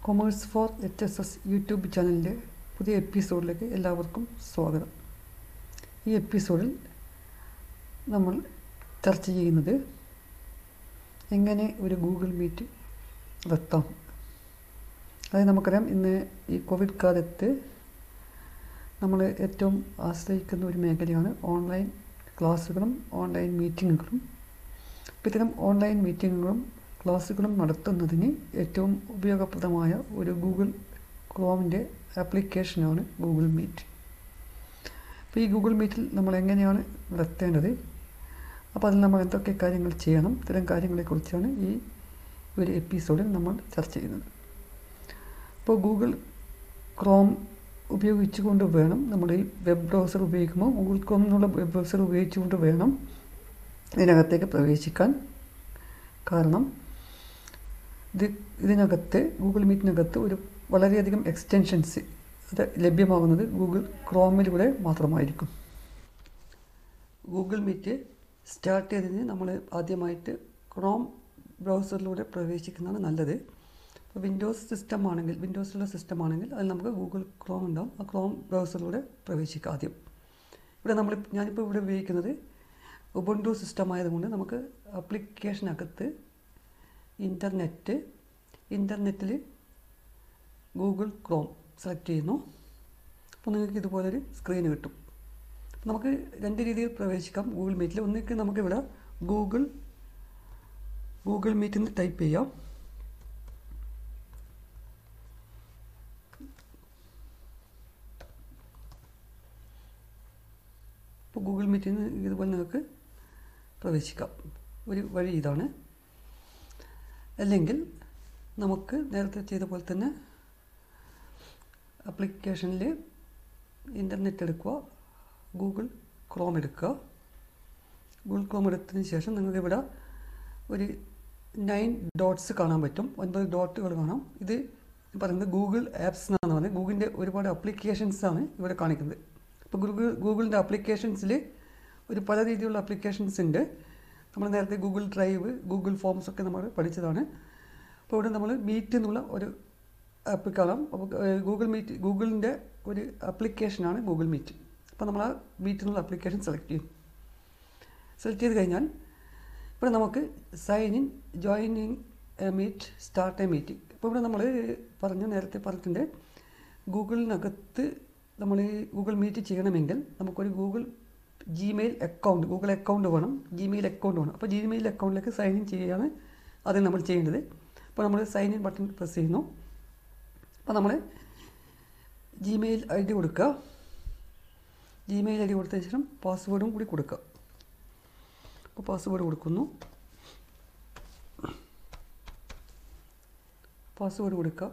Commerce for H S S YouTube ചാനലിൻ്റെ പുതിയ എപ്പിസോഡിലേക്ക് എല്ലാവർക്കും സ്വാഗതം ഈ എപ്പിസോഡിൽ നമ്മൾ ചർച്ച ചെയ്യുന്നത് എങ്ങനെ ഒരു ഗൂഗിൾ മീറ്റ് നടത്താം അതായത് നമുക്കറിയാം ഇന്ന് ഈ കോവിഡ് കാലത്ത് നമ്മൾ ഏറ്റവും ആശ്രയിക്കുന്ന ഒരു മേഖലയാണ് ഓൺലൈൻ ക്ലാസ്സുകളും ഓൺലൈൻ മീറ്റിങ്ങുകളും അപ്പോൾ ഇത്തരം ഓൺലൈൻ മീറ്റിങ്ങുകളും ക്ലാസ്സുകളും നടത്തുന്നതിന് ഏറ്റവും ഉപയോഗപ്രദമായ ഒരു ഗൂഗിൾ ക്രോമിൻ്റെ ആപ്ലിക്കേഷനാണ് ഗൂഗിൾ മീറ്റ് അപ്പോൾ ഈ ഗൂഗിൾ മീറ്റിൽ നമ്മൾ എങ്ങനെയാണ് നടത്തേണ്ടത് അപ്പോൾ അതിൽ നമ്മൾ എന്തൊക്കെ കാര്യങ്ങൾ ചെയ്യണം ഇത്തരം കാര്യങ്ങളെക്കുറിച്ചാണ് ഈ ഒരു എപ്പിസോഡിൽ നമ്മൾ ചർച്ച ചെയ്യുന്നത് അപ്പോൾ ഗൂഗിൾ ക്രോം ഉപയോഗിച്ചുകൊണ്ട് വേണം നമ്മൾ ഈ വെബ് ബ്രൗസർ ഉപയോഗിക്കുമ്പോൾ ഗൂഗിൾ ക്രോം എന്നുള്ള വെബ് ബ്രൗസർ ഉപയോഗിച്ചുകൊണ്ട് വേണം ഇതിനകത്തേക്ക് പ്രവേശിക്കാൻ കാരണം ഇത് ഇതിനകത്ത് ഗൂഗിൾ മീറ്റിനകത്ത് ഒരു വളരെയധികം എക്സ്റ്റൻഷൻസ് അത് ലഭ്യമാകുന്നത് ഗൂഗിൾ ക്രോമിലൂടെ മാത്രമായിരിക്കും ഗൂഗിൾ മീറ്റ് സ്റ്റാർട്ട് ചെയ്തതിന് നമ്മൾ ആദ്യമായിട്ട് ക്രോം ബ്രൗസറിലൂടെ പ്രവേശിക്കുന്നതാണ് നല്ലത് ഇപ്പോൾ വിൻഡോസ് സിസ്റ്റം ആണെങ്കിൽ വിൻഡോസിലുള്ള സിസ്റ്റം ആണെങ്കിൽ അതിൽ നമുക്ക് ഗൂഗിൾ ക്രോം ഉണ്ടാവും ആ ക്രോം ബ്രൗസറിലൂടെ പ്രവേശിക്കുക ആദ്യം ഇവിടെ നമ്മൾ ഞാനിപ്പോൾ ഇവിടെ ഉപയോഗിക്കുന്നത് ഉബുണ്ടു സിസ്റ്റം ആയതുകൊണ്ട് നമുക്ക് ആപ്ലിക്കേഷനകത്ത് ഇൻ്റർനെറ്റ് ഇൻ്റർനെറ്റിൽ ഗൂഗിൾ ക്രോം സെലക്ട് ചെയ്യുന്നു അപ്പോൾ നിങ്ങൾക്ക് ഇതുപോലൊരു സ്ക്രീൻ കിട്ടും നമുക്ക് രണ്ട് രീതിയിൽ പ്രവേശിക്കാം ഗൂഗിൾ മീറ്റിൽ ഒന്നിക്ക് നമുക്കിവിടെ ഗൂഗിൾ ഗൂഗിൾ മീറ്റിൽ നിന്ന് ടൈപ്പ് ചെയ്യാം ഇപ്പോൾ ഗൂഗിൾ മീറ്റിൽ നിന്ന് ഇതുപോലെ നിങ്ങൾക്ക് പ്രവേശിക്കാം ഒരു വഴി ഇതാണ് അല്ലെങ്കിൽ നമുക്ക് നേരത്തെ ചെയ്ത പോലെ തന്നെ ആപ്ലിക്കേഷനിൽ ഇൻ്റർനെറ്റ് എടുക്കുക ഗൂഗിൾ ക്രോം എടുക്കുക ഗൂഗിൾ ക്രോം എടുത്തതിന് ശേഷം നിങ്ങൾക്ക് ഇവിടെ ഒരു നയൻ ഡോട്ട്സ് കാണാൻ പറ്റും ഒൻപത് ഡോട്ടുകൾ കാണാം ഇത് പറയുന്നത് ഗൂഗിൾ ആപ്സ് എന്നാണ് പറയുന്നത് ഗൂഗിളിൻ്റെ ഒരുപാട് അപ്ലിക്കേഷൻസ് ആണ് ഇവിടെ കാണിക്കുന്നത് ഇപ്പോൾ ഗൂഗിൾ ഗൂഗിളിൻ്റെ അപ്ലിക്കേഷൻസിൽ ഒരു പല രീതിയിലുള്ള അപ്ലിക്കേഷൻസ് ഉണ്ട് നമ്മൾ നേരത്തെ ഗൂഗിൾ ഡ്രൈവ് ഗൂഗിൾ ഫോംസ് ഒക്കെ നമ്മൾ പഠിച്ചതാണ് അപ്പോൾ ഇവിടെ നമ്മൾ മീറ്റ് എന്നുള്ള ഒരു ആപ്പ് കാണാം അപ്പോൾ ഗൂഗിൾ മീറ്റ് ഗൂഗിളിൻ്റെ ഒരു ആപ്ലിക്കേഷനാണ് ഗൂഗിൾ മീറ്റ് അപ്പോൾ നമ്മൾ ആ മീറ്റ് എന്നുള്ള ആപ്ലിക്കേഷൻ സെലക്ട് ചെയ്യും സെലക്ട് ചെയ്ത് കഴിഞ്ഞാൽ ഇവിടെ നമുക്ക് sign in join in a meet start a meeting അപ്പോൾ ഇവിടെ നമ്മൾ പറഞ്ഞു നേരത്തെ പറഞ്ഞിട്ടുണ്ട് ഗൂഗിളിനകത്ത് നമ്മൾ ഈ ഗൂഗിൾ മീറ്റ് ചെയ്യണമെങ്കിൽ നമുക്കൊരു Google Gmail account Google account വേണം ജിമെയിൽ അക്കൗണ്ട് വേണം അപ്പോൾ ജിമെയിൽ അക്കൗണ്ടിലേക്ക് സൈൻ ഇൻ ചെയ്യുകയാണ് ആദ്യം നമ്മൾ ചെയ്യേണ്ടത് അപ്പോൾ നമ്മൾ സൈൻ ഇൻ ബട്ടൺ പ്രസ് ചെയ്യുന്നു അപ്പോൾ നമ്മൾ ജിമെയിൽ ഐ ഡി കൊടുക്കുക ജിമെയിൽ ഐ ഡി കൊടുത്തതിന് ശേഷം പാസ്വേഡും കൂടി കൊടുക്കുക അപ്പോൾ പാസ്വേഡ് കൊടുക്കുന്നു പാസ്വേഡ് കൊടുക്കുക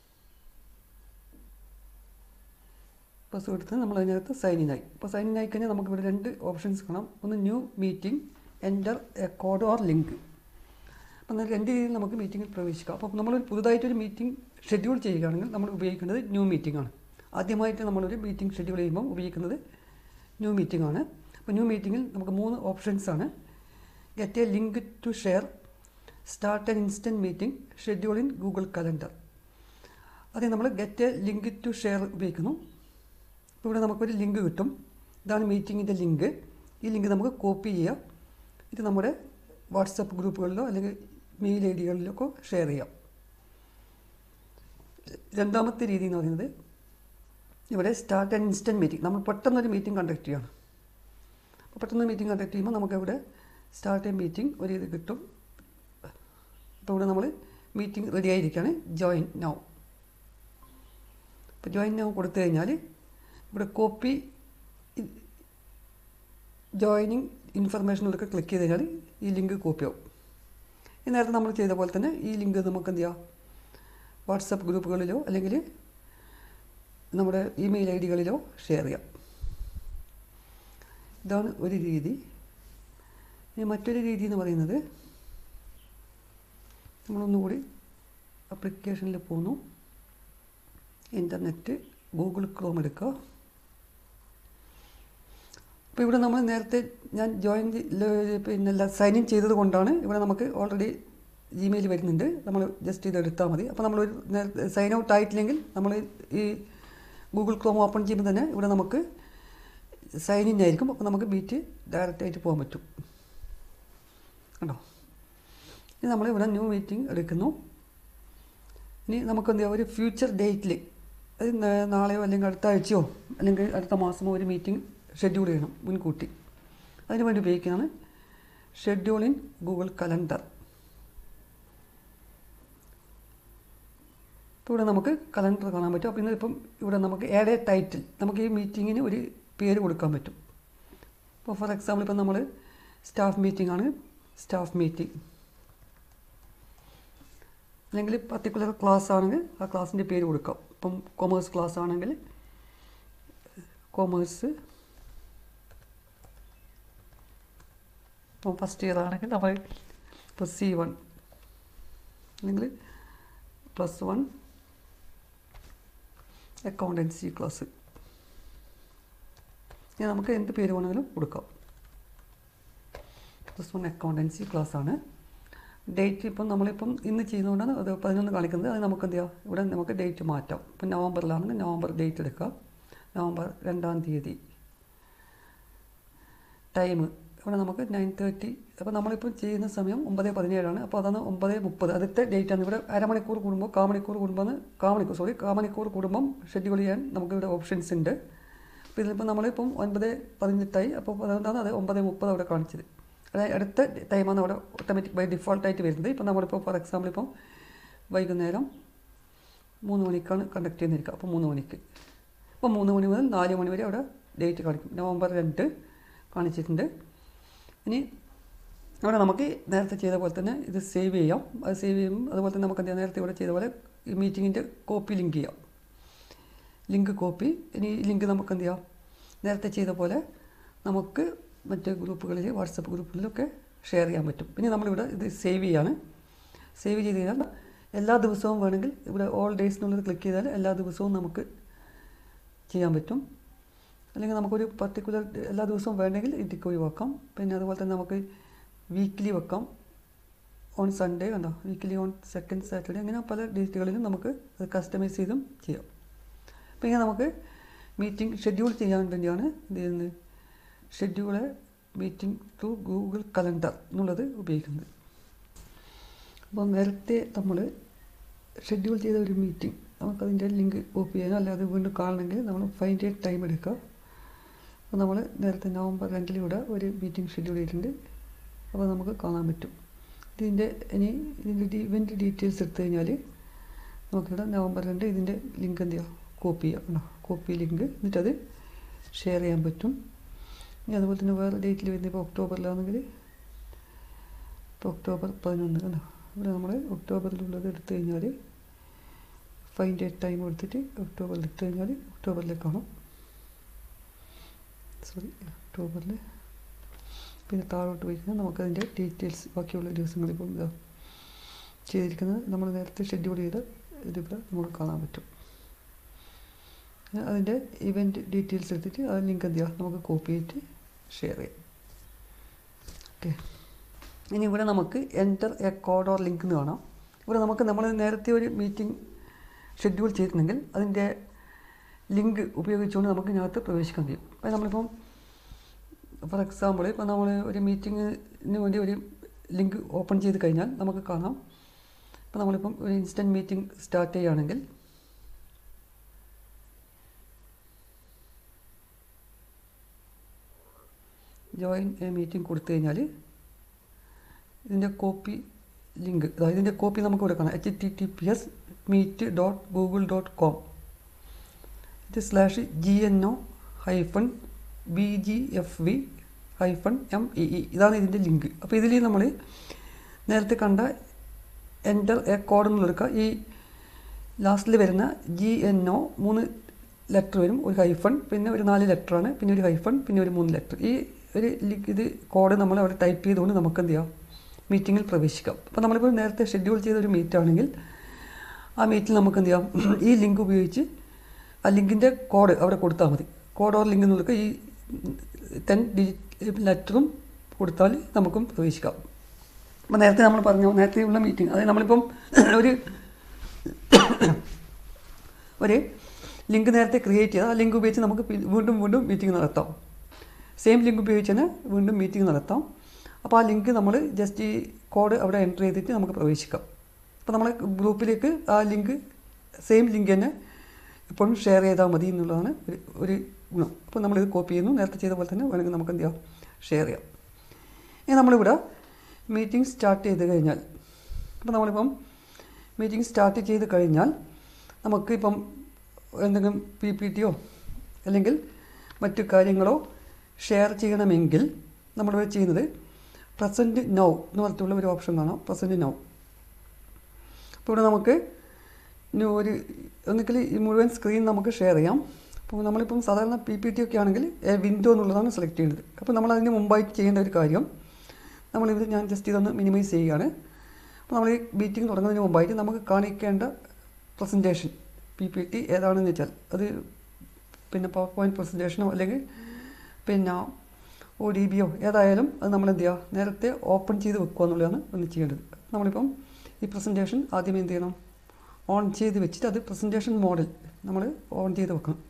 പാസ്വേഡ് എടുത്ത് നമ്മൾ അതിനകത്ത് സൈൻ ഇൻ ആയി അപ്പോൾ സൈൻ ഇൻ ആയി കഴിഞ്ഞാൽ നമുക്ക് ഇവിടെ രണ്ട് ഓപ്ഷൻസ് കാണാം ഒന്ന് new meeting enter a code or link അപ്പം എന്നാൽ രണ്ട് രീതിയിൽ നമുക്ക് മീറ്റിങ്ങിൽ പ്രവേശിക്കാം അപ്പോൾ നമ്മളൊരു പുതുതായിട്ടൊരു മീറ്റിംഗ് ഷെഡ്യൂൾ ചെയ്യുകയാണെങ്കിൽ നമ്മൾ ഉപയോഗിക്കേണ്ടത് ന്യൂ മീറ്റിംഗ് ആണ് ആദ്യമായിട്ട് നമ്മളൊരു മീറ്റിംഗ് ഷെഡ്യൂൾ ചെയ്യുമ്പോൾ ഉപയോഗിക്കുന്നത് ന്യൂ മീറ്റിംഗ് ആണ് അപ്പോൾ ന്യൂ മീറ്റിങ്ങിൽ നമുക്ക് മൂന്ന് ഓപ്ഷൻസ് ആണ് get a link to share start an instant meeting schedule in Google Calendar ആദ്യം നമ്മൾ get a link to share ഉപയോഗിക്കുന്നു ഇപ്പോൾ ഇവിടെ നമുക്കൊരു ലിങ്ക് കിട്ടും ഇതാണ് മീറ്റിങ്ങിൻ്റെ ലിങ്ക് ഈ ലിങ്ക് നമുക്ക് കോപ്പി ചെയ്യാം ഇത് നമ്മുടെ വാട്സപ്പ് ഗ്രൂപ്പുകളിലോ അല്ലെങ്കിൽ മെയിൽ ഐ ഡികളിലൊക്കെ ഷെയർ ചെയ്യാം രണ്ടാമത്തെ രീതി എന്ന് പറയുന്നത് ഇവിടെ സ്റ്റാർട്ട് ആൻഡ് ഇൻസ്റ്റൻറ്റ് മീറ്റിംഗ് നമ്മൾ പെട്ടെന്നൊരു മീറ്റിംഗ് കണ്ടക്ട് ചെയ്യണം അപ്പോൾ പെട്ടെന്ന് മീറ്റിംഗ് കണ്ടക്ട് ചെയ്യുമ്പോൾ നമുക്കിവിടെ സ്റ്റാർട്ട് എ മീറ്റിംഗ് ഒരു ഇത് കിട്ടും അപ്പോൾ ഇവിടെ നമ്മൾ മീറ്റിംഗ് റെഡി ആയിരിക്കുകയാണ് ജോയിൻ നൗ അപ്പോൾ ജോയിൻ നൗ കൊടുത്തു കഴിഞ്ഞാൽ ഇവിടെ കോപ്പി ജോയിനിങ് ഇൻഫർമേഷനിലൊക്കെ ക്ലിക്ക് ചെയ്ത് കഴിഞ്ഞാൽ ഈ ലിങ്ക് കോപ്പി ആവും ഈ നേരത്തെ നമ്മൾ ചെയ്ത പോലെ തന്നെ ഈ ലിങ്ക് നമുക്ക് എന്ത് ചെയ്യാം വാട്സപ്പ് ഗ്രൂപ്പുകളിലോ അല്ലെങ്കിൽ നമ്മുടെ ഇമെയിൽ ഐ ഡികളിലോ ഷെയർ ചെയ്യാം ഇതാണ് ഒരു രീതി ഇനി മറ്റൊരു രീതി എന്ന് പറയുന്നത് നമ്മളൊന്നുകൂടി ആപ്ലിക്കേഷനിൽ പോകുന്നു ഇൻ്റർനെറ്റ് ഗൂഗിൾ ക്രോം എടുക്കുക അപ്പോൾ ഇവിടെ നമ്മൾ നേരത്തെ ഞാൻ ജോയിൻ പിന്നെ സൈൻ ഇൻ ചെയ്തത് കൊണ്ടാണ് ഇവിടെ നമുക്ക് ഓൾറെഡി ജിമെയിൽ വരുന്നുണ്ട് നമ്മൾ ജസ്റ്റ് ഇത് എടുത്താൽ മതി അപ്പോൾ നമ്മൾ ഒരു സൈൻ ഔട്ട് ആയിട്ടില്ലെങ്കിൽ നമ്മൾ ഈ ഗൂഗിൾ ക്രോം ഓപ്പൺ ചെയ്യുമ്പോൾ തന്നെ ഇവിടെ നമുക്ക് സൈൻ ഇൻ ആയിരിക്കും അപ്പോൾ നമുക്ക് മീറ്റ് ഡയറക്റ്റ് ആയിട്ട് പോകാൻ പറ്റും കണ്ടോ ഇനി നമ്മൾ ഇവിടെ ന്യൂ മീറ്റിംഗ് എടുക്കുന്നു ഇനി നമുക്ക് എന്താ ഒരു ഫ്യൂച്ചർ ഡേറ്റിൽ അത് നാ- നാളെയോ അല്ലെങ്കിൽ അടുത്ത ആഴ്ചയോ അല്ലെങ്കിൽ അടുത്ത മാസമോ ഒരു മീറ്റിംഗ് ഷെഡ്യൂൾ ചെയ്യണം മുൻകൂട്ടി അതിന് വേണ്ടി ഉപയോഗിക്കുന്നതാണ് ഷെഡ്യൂൾ ഇൻ ഗൂഗിൾ കലണ്ടർ ഇപ്പോൾ ഇവിടെ നമുക്ക് കലണ്ടർ കാണാൻ പറ്റും അപ്പോൾ ഇന്നിപ്പം ഇവിടെ നമുക്ക് ഏഡ് എ ടൈറ്റിൽ നമുക്ക് ഈ മീറ്റിങ്ങിന് ഒരു പേര് കൊടുക്കാൻ പറ്റും ഇപ്പോൾ ഫോർ എക്സാമ്പിൾ ഇപ്പം നമ്മൾ സ്റ്റാഫ് മീറ്റിംഗ് ആണ് സ്റ്റാഫ് മീറ്റിംഗ് അല്ലെങ്കിൽ പർട്ടിക്കുലർ ക്ലാസ് ആണെങ്കിൽ ആ ക്ലാസ്സിൻ്റെ പേര് കൊടുക്കാം ഇപ്പം കൊമേഴ്സ് ക്ലാസ് ആണെങ്കിൽ കൊമേഴ്സ് ഇപ്പം ഫസ്റ്റ് ഇയർ ആണെങ്കിൽ നമ്മൾ ഇപ്പോൾ സി വൺ അല്ലെങ്കിൽ പ്ലസ് വൺ അക്കൗണ്ടൻസി ക്ലാസ് ഇനി നമുക്ക് എന്ത് പേര് വേണമെങ്കിലും കൊടുക്കാം പ്ലസ് വൺ അക്കൗണ്ടൻസി ക്ലാസ് ആണ് ഡേറ്റ് ഇപ്പം നമ്മളിപ്പം ഇന്ന് ചെയ്യുന്നതുകൊണ്ടാണ് അത് പതിനൊന്ന് കാണിക്കുന്നത് അത് നമുക്ക് എന്ത് ചെയ്യാം ഇവിടെ നമുക്ക് ഡേറ്റ് മാറ്റാം ഇപ്പം നവംബറിലാണെങ്കിൽ നവംബർ ഡേറ്റ് എടുക്കാം നവംബർ രണ്ടാം തീയതി ടൈം ഇവിടെ നമുക്ക് നയൻ തേർട്ടി അപ്പോൾ നമ്മളിപ്പോൾ ചെയ്യുന്ന സമയം ഒമ്പത് പതിനേഴാണ് അപ്പോൾ അതാണ് ഒമ്പത് മുപ്പത് അടുത്ത ഡേറ്റ് ആണ് ഇവിടെ അരമണിക്കൂർ കൂടുമ്പോൾ കാമണിക്കൂർ കൂടുമ്പോൾ കാമണിക്കൂർ സോറി കാമണിക്കൂർ കൂടുമ്പം ഷെഡ്യൂൾ ചെയ്യാൻ നമുക്ക് ഇവിടെ ഓപ്ഷൻസ് ഉണ്ട് അപ്പോൾ ഇതിലിപ്പോൾ നമ്മളിപ്പം ഒൻപത് പതിനെട്ടായി അപ്പോൾ അതുകൊണ്ടാണ് അത് ഒമ്പത് മുപ്പത് അവിടെ കാണിച്ചത് അതായത് അടുത്ത ടൈമാണ് അവിടെ ഓട്ടോമാറ്റിക് ബൈ ഡിഫോൾട്ടായിട്ട് വരുന്നത് ഇപ്പോൾ നമ്മളിപ്പോൾ ഫോർ എക്സാമ്പിൾ ഇപ്പം വൈകുന്നേരം മൂന്ന് മണിക്കാണ് കണ്ടക്ട് ചെയ്യുന്നിരിക്കുക അപ്പോൾ മൂന്ന് മണിക്ക് അപ്പോൾ മൂന്ന് മണി മുതൽ നാല് മണി വരെ അവിടെ ഡേറ്റ് കാണിക്കും നവംബർ രണ്ട് കാണിച്ചിട്ടുണ്ട് ഇനി അവിടെ നമുക്ക് നേരത്തെ ചെയ്ത പോലെ തന്നെ ഇത് സേവ് ചെയ്യാം അത് സേവ് ചെയ്യുമ്പോൾ അതുപോലെ തന്നെ നമുക്ക് എന്ത് ചെയ്യാം നേരത്തെ ഇവിടെ ചെയ്ത പോലെ ഈ മീറ്റിങ്ങിൻ്റെ കോപ്പി ലിങ്ക് ചെയ്യാം ലിങ്ക് കോപ്പി ഇനി ഈ ലിങ്ക് നമുക്ക് എന്ത് ചെയ്യാം നേരത്തെ ചെയ്ത പോലെ നമുക്ക് മറ്റ് ഗ്രൂപ്പുകളിൽ വാട്സപ്പ് ഗ്രൂപ്പുകളിലൊക്കെ ഷെയർ ചെയ്യാൻ പറ്റും പിന്നെ നമ്മളിവിടെ ഇത് സേവ് ചെയ്യാണ് സേവ് ചെയ്ത് കഴിഞ്ഞാൽ എല്ലാ ദിവസവും വേണമെങ്കിൽ ഇവിടെ ഓൾ ഡേയ്സ് എന്നുള്ളത് ക്ലിക്ക് ചെയ്താൽ എല്ലാ ദിവസവും നമുക്ക് ചെയ്യാൻ പറ്റും അല്ലെങ്കിൽ നമുക്കൊരു പർട്ടിക്കുലർ എല്ലാ ദിവസവും വേണമെങ്കിൽ ഇതിക്ക് ഒഴിവാക്കാം പിന്നെ അതുപോലെ തന്നെ നമുക്ക് വീക്ക്ലി വെക്കാം ഓൺ സൺഡേ കണ്ടോ വീക്ക്ലി ഓൺ സെക്കൻഡ് സാറ്റർഡേ അങ്ങനെ പല ഡേറ്റുകളിലും നമുക്ക് അത് കസ്റ്റമൈസ് ചെയ്തും ചെയ്യാം അപ്പോൾ ഇങ്ങനെ നമുക്ക് മീറ്റിംഗ് ഷെഡ്യൂൾ ചെയ്യാൻ വേണ്ടിയാണ് ഇത് ചെയ്യുന്നത് schedule meeting through Google Calendar എന്നുള്ളത് ഉപയോഗിക്കുന്നത് അപ്പോൾ നേരത്തെ നമ്മൾ ഷെഡ്യൂൾ ചെയ്ത ഒരു മീറ്റിംഗ് നമുക്കതിൻ്റെ ലിങ്ക് കോപ്പി ചെയ്യാനോ അല്ലാതെ വീണ്ടും കാണണമെങ്കിൽ നമ്മൾ ഫൈൻഡ് എ ടൈം എടുക്കുക അപ്പോൾ നമ്മൾ നേരത്തെ നവംബർ രണ്ടിലൂടെ ഒരു മീറ്റിംഗ് ഷെഡ്യൂൾ ചെയ്തിട്ടുണ്ട് അപ്പോൾ നമുക്ക് കാണാൻ പറ്റും ഇതിൻ്റെ ഇനി ഇതിൻ്റെ ഇവൻ്റ് ഡീറ്റെയിൽസ് എടുത്തു കഴിഞ്ഞാൽ നമുക്കിവിടെ നവംബർ രണ്ട് ഇതിൻ്റെ ലിങ്ക് എന്ത് ചെയ്യുക കോപ്പി ചെയ്യാം കേട്ടോ കോപ്പി ലിങ്ക് എന്നിട്ടത് ഷെയർ ചെയ്യാൻ പറ്റും ഇനി അതുപോലെ തന്നെ വേറെ ഡേറ്റിൽ വരുന്നത് ഇപ്പോൾ ഒക്ടോബറിലാണെങ്കിൽ ഇപ്പോൾ ഒക്ടോബർ പതിനൊന്ന് കണ്ടോ ഇവിടെ നമ്മൾ ഒക്ടോബറിലുള്ളത് എടുത്തു കഴിഞ്ഞാൽ ഫൈൻഡ് എ ടൈം എടുത്തിട്ട് ഒക്ടോബറിൽ എടുത്തു കഴിഞ്ഞാൽ ഒക്ടോബറിലേക്ക് കാണും സോറി ഒക്ടോബറിൽ പിന്നെ താഴോട്ട് പോയി കഴിഞ്ഞാൽ നമുക്കതിൻ്റെ ഡീറ്റെയിൽസ് ബാക്കിയുള്ള ദിവസങ്ങളിൽ ഇപ്പം ഇതാ ചെയ്തിരിക്കുന്നത് നമ്മൾ നേരത്തെ ഷെഡ്യൂൾ ചെയ്ത ഇതിവിടെ നമുക്ക് കാണാൻ പറ്റും അതിൻ്റെ ഇവൻറ്റ് ഡീറ്റെയിൽസ് എടുത്തിട്ട് ആ ലിങ്ക് എന്ത് ചെയ്യുക നമുക്ക് കോപ്പി ചെയ്തിട്ട് ഷെയർ ചെയ്യാം ഓക്കെ ഇനി ഇവിടെ നമുക്ക് enter a code or link എന്ന് കാണാം ഇവിടെ നമുക്ക് നമ്മൾ നേരത്തെ ഒരു മീറ്റിംഗ് ഷെഡ്യൂൾ ചെയ്തിട്ടുണ്ടെങ്കിൽ അതിൻ്റെ ലിങ്ക് ഉപയോഗിച്ചുകൊണ്ട് നമുക്ക് ഇതിനകത്ത് പ്രവേശിക്കാൻ കഴിയും അപ്പോൾ നമ്മളിപ്പം ഫോർ എക്സാമ്പിൾ ഇപ്പോൾ നമ്മൾ ഒരു മീറ്റിങ്ങിന് വേണ്ടി ഒരു ലിങ്ക് ഓപ്പൺ ചെയ്ത് കഴിഞ്ഞാൽ നമുക്ക് കാണാം ഇപ്പോൾ നമ്മളിപ്പം ഒരു ഇൻസ്റ്റൻറ്റ് മീറ്റിംഗ് സ്റ്റാർട്ട് ചെയ്യുകയാണെങ്കിൽ ജോയിൻ എ മീറ്റിംഗ് കൊടുത്തു കഴിഞ്ഞാൽ ഇതിൻ്റെ കോപ്പി ലിങ്ക് അതായത് ഇതിൻ്റെ കോപ്പി നമുക്ക് കൊടുക്കണം H T T P S meet dot Google dot com ഇത് slash G N O hyphen B G F V hyphen M E E ഇതാണ് ഇതിൻ്റെ ലിങ്ക് അപ്പോൾ ഇതിൽ നമ്മൾ നേരത്തെ കണ്ട എൻ്റർ എ കോഡ് എന്നുള്ളെടുക്കുക ഈ ലാസ്റ്റിൽ വരുന്ന ജി എൻ ഒ മൂന്ന് ലെറ്റർ വരും ഒരു ഹൈഫൺ പിന്നെ ഒരു നാല് ലെറ്ററാണ് പിന്നെ ഒരു ഹൈഫൺ പിന്നെ ഒരു മൂന്ന് ലെറ്റർ ഈ ഒരു ലിങ്ക് ഇത് കോഡ് നമ്മൾ അവിടെ ടൈപ്പ് ചെയ്തുകൊണ്ട് നമുക്ക് എന്ത് ചെയ്യാം മീറ്റിങ്ങിൽ പ്രവേശിക്കാം അപ്പോൾ നമ്മളിപ്പോൾ നേരത്തെ ഷെഡ്യൂൾ ചെയ്ത ഒരു മീറ്റ് ആണെങ്കിൽ ആ മീറ്റിൽ നമുക്ക് എന്ത് ചെയ്യാം ഈ ലിങ്ക് ഉപയോഗിച്ച് ആ ലിങ്കിൻ്റെ കോഡ് അവിടെ കൊടുത്താൽ മതി കോഡ് ഓർ ലിങ്ക് എന്നുള്ളത് ഈ ടെൻ ഡിജിറ്റ് ലെറ്ററും കൊടുത്താൽ നമുക്കും പ്രവേശിക്കാം അപ്പോൾ നേരത്തെ നമ്മൾ പറഞ്ഞു നേരത്തെ ഉള്ള മീറ്റിംഗ് അതായത് നമ്മളിപ്പം ഒരു ഒരു ലിങ്ക് നേരത്തെ ക്രിയേറ്റ് ചെയ്ത് ആ ലിങ്ക് ഉപയോഗിച്ച് നമുക്ക് പി- വീണ്ടും വീണ്ടും മീറ്റിംഗ് നടത്താം സെയിം ലിങ്ക് ഉപയോഗിച്ച് തന്നെ വീണ്ടും മീറ്റിംഗ് നടത്താം അപ്പോൾ ആ ലിങ്ക് നമ്മൾ ജസ്റ്റ് ഈ കോഡ് അവിടെ എൻ്റർ ചെയ്തിട്ട് നമുക്ക് പ്രവേശിക്കാം അപ്പോൾ നമ്മൾ ഗ്രൂപ്പിലേക്ക് ആ ലിങ്ക് സെയിം ലിങ്ക് തന്നെ എപ്പോഴും ഷെയർ ചെയ്താൽ മതി എന്നുള്ളതാണ് ഒരു ഒരു ഗുണം അപ്പോൾ നമ്മളിത് കോപ്പി ചെയ്യുന്നു നേരത്തെ ചെയ്ത പോലെ തന്നെ വേണമെങ്കിൽ നമുക്ക് എന്ത് ചെയ്യാം ഷെയർ ചെയ്യാം ഇനി നമ്മളിവിടെ മീറ്റിംഗ് സ്റ്റാർട്ട് ചെയ്ത് കഴിഞ്ഞാൽ അപ്പോൾ നമ്മളിപ്പം മീറ്റിംഗ് സ്റ്റാർട്ട് ചെയ്ത് കഴിഞ്ഞാൽ നമുക്ക് ഇപ്പം എന്തെങ്കിലും പി പി ടിയോ അല്ലെങ്കിൽ മറ്റു കാര്യങ്ങളോ ഷെയർ ചെയ്യണമെങ്കിൽ നമ്മളിവിടെ ചെയ്യുന്നത് പ്രസൻറ്റ് നൗ എന്ന് പറഞ്ഞിട്ടുള്ള ഒരു ഓപ്ഷൻ കാണാം പ്രസൻറ്റ് നൗ അപ്പോൾ ഇവിടെ നമുക്ക് ഇനി ഒരു ഒന്നുകിൽ ഈ മുഴുവൻ സ്ക്രീൻ നമുക്ക് ഷെയർ ചെയ്യാം അപ്പോൾ നമ്മളിപ്പം സാധാരണ പി പി ടി ഒക്കെ ആണെങ്കിൽ വിൻഡോ എന്നുള്ളതാണ് സെലക്ട് ചെയ്യേണ്ടത് അപ്പോൾ നമ്മൾ അതിന് മുമ്പായിട്ട് ചെയ്യേണ്ട ഒരു കാര്യം നമ്മളിത് ഞാൻ ജസ്റ്റ് ഇതൊന്ന് മിനിമൈസ് ചെയ്യുകയാണ് അപ്പോൾ നമ്മൾ ഈ മീറ്റിംഗ് തുടങ്ങുന്നതിന് മുമ്പായിട്ട് നമുക്ക് കാണിക്കേണ്ട പ്രസൻറ്റേഷൻ പി പി ടി ഏതാണെന്ന് വെച്ചാൽ അത് പിന്നെ പവർ പോയിൻറ്റ് പ്രസൻറ്റേഷനോ അല്ലെങ്കിൽ പിന്നെ ഒ ഡി ബിയോ ഏതായാലും അത് നമ്മൾ എന്ത് ചെയ്യുക നേരത്തെ ഓപ്പൺ ചെയ്ത് വെക്കുക എന്നുള്ളതാണ് ഒന്ന് ചെയ്യേണ്ടത് നമ്മളിപ്പം ഈ പ്രസൻറ്റേഷൻ ആദ്യമേ എന്ത് ചെയ്യണം ഓൺ ചെയ്ത് വെച്ചിട്ട് അത് പ്രസൻറ്റേഷൻ മോഡൽ നമ്മൾ ഓൺ ചെയ്ത് വെക്കണം